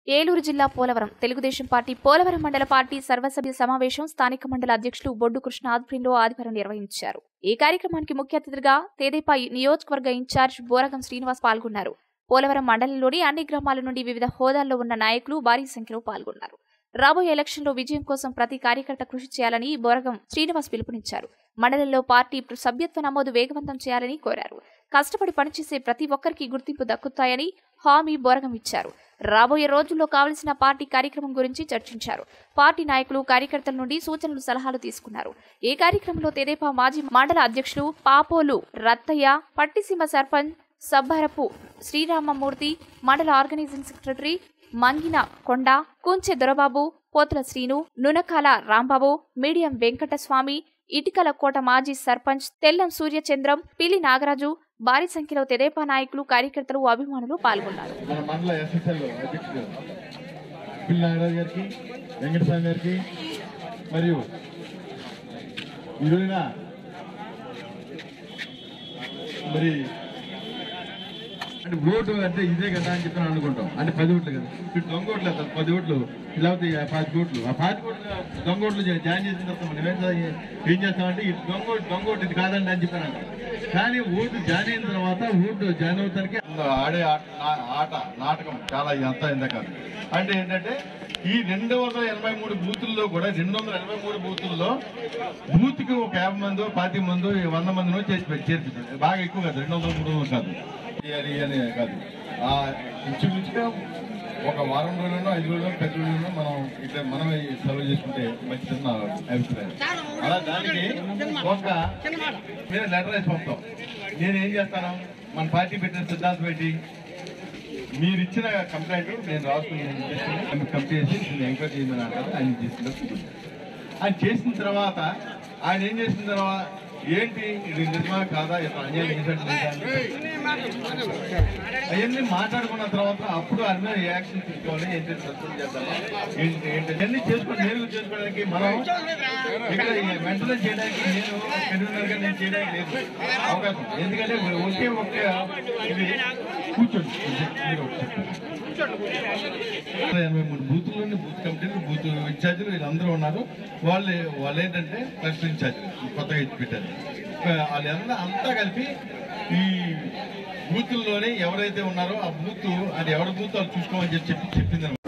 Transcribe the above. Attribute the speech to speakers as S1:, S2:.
S1: ఏలూరు జిల్లా పోలవరం తెలుగుదేశం పార్టీ పోలవరం మండల పార్టీ సర్వసభ్య సమావేశం స్థానిక మండల అధ్యక్షులు బొడ్డు కృష్ణ ఆధ్వర్యంలో ఆదివారం నిర్వహించారు ఈ కార్యక్రమానికి ముఖ్య అతిథిగా తెదేపా నియోజకవర్గ ఇన్ఛార్జ్ బోరగం శ్రీనివాస్ పాల్గొన్నారు పోలవరం మండలంలోని అన్ని గ్రామాల నుండి వివిధ హోదాల్లో ఉన్న నాయకులు భారీ సంఖ్యలో పాల్గొన్నారు రాబోయే ఎలక్షన్లో విజయం కోసం ప్రతి కార్యకర్త కృషి చేయాలని బోరగం శ్రీనివాస్ పిలుపునిచ్చారు మండలంలో పార్టీ సభ్యత్వ నమోదు వేగవంతం చేయాలని కోరారు కష్టపడి పనిచేసే ప్రతి ఒక్కరికి గుర్తింపు దక్కుతాయని హామీ బోరగం ఇచ్చారు రాబోయే రోజుల్లో కావలసిన పార్టీ కార్యక్రమం గురించి చర్చించారు పార్టీ నాయకులు కార్యకర్తల నుండి సూచనలు సలహాలు తీసుకున్నారు ఈ కార్యక్రమంలో తెదేపా మాజీ మండల అధ్యక్షులు పాపోలు రత్తయ్య పట్టిసీమ సర్పంచ్ సబ్బరపు శ్రీరామమూర్తి మండల ఆర్గనైజింగ్ సెక్రటరీ మంగిన కొండ కుంచె దొరబాబు పోతుల శ్రీను నునకాల రాంబాబు మీడియం వెంకటస్వామి ఇటికల కోట మాజీ సర్పంచ్ తెల్లం సూర్యచంద్రం పిల్లి నాగరాజు భారీ సంఖ్యలో తెదేపా నాయకులు కార్యకర్తలు అభిమానులు పాల్గొన్నారు
S2: మన మండల ఎస్ఎస్ఎల్ అధ్యక్షుడు పిల్లి నాగరాజు గారికి వెంకటస్వామి గారికి మరియు ఈ రోజున మరి అంటే ఓటు అంటే ఇదే కదా అని చెప్పి అనుకుంటాం అంటే పది ఓట్లు కదా ఇప్పుడు దొంగ ఓట్లు వేస్తారు పది ఓట్లు లేకపోతే ఆ పాతి ఓట్లు ఆ పాతి ఓట్లు దొంగ ఓట్లు జా- జాయిన్ చేసిన తర్వాత మనం ఏం చేస్తాం- ఏం చేస్తామంటే ఇది దొంగ ఓటు దొంగ ఓటు ఇది కాదండి అని చెప్పాను అంటాం కానీ ఓటు జాయిన్ అయిన తర్వాత ఓటు జాయిన్ అవుతానికి ఆడే ఆట నా- ఆట నాటకం చాలా అంతా ఇంత కాదు అంటే ఏంటంటే ఈ రెండు వందల ఎనభై మూడు బూతుల్లో కూడా రెండు వందల ఎనభై మూడు బూతుల్లో బూత్ కి ఒక యాభై మందో పాతి మందో వంద మందినో చేసి పెట్టి చేర్పించారు బాగా ఎక్కువ కాదు రెండు వందల మూడు వందలు కాదు అని అని కాదు ఆ ఇంచుమించుగా ఒక వారం రోజుల్లో ఐదు రోజుల్లో పది రోజుల్లో మనం ఇట్లా మనమే సర్వ్ చేసుకుంటే మంచిదని నా అభిప్రాయం అలా దానికి ఒక మీరు లెటర్ వేసి పంపుతాం నేను ఏం చేస్తాను మన పార్టీ పెట్టిన సిద్ధాంతం ఏంటి మీరు ఇచ్చిన కంప్లైంట్ నేను రాసుకుని కంప్లీట్ చేసి నేను ఎంక్వైరీ చేయమని అంటారు ఆయన చేసిన ఆయన చేసిన తర్వాత ఆయన ఏం చేసిన తర్వాత ఏంటి ఇది నిజమా కాదా ఇట్లా అన్యాయం చేశాడు లేదా అని అవన్నీ మాట్లాడుకున్న తర్వాత అప్పుడు ఆయన మీద యాక్షన్ తీసుకోవాలి ఏంటి సస్పెండ్ చేద్దామా ఏంటి ఏంటి అన్ని చేసుకొని నేను చేసుకోవడానికి మనం ఇక్కడ ఈ వెంటనే చేయడానికి నేను కన్వీనర్ గా నేను చేయడానికి లేదు అవకాశం ఎందుకంటే ఒకే ఒకే ఇది కూర్చోండి మీరు ఒకటి చెప్పండి. ఎనభై మూడు బూతుల్లోని బూత్ కమిటీలు బూత్ ఇన్ఛార్జీలు వీళ్ళందరూ ఉన్నారు వాళ్ళు వాళ్ళు ఏంటంటే క్లస్టర్ ఇన్ఛార్జీలు కొత్తగా ఇచ్చి పెట్టారు వాళ్ళందరూ అంతా కలిపి ఈ బూతుల్లోనే ఎవరైతే ఉన్నారో ఆ బూత్ అది ఎవరి బూత్ వాళ్ళు చూసుకోమని చెప్పి చెప్పి చెప్పింది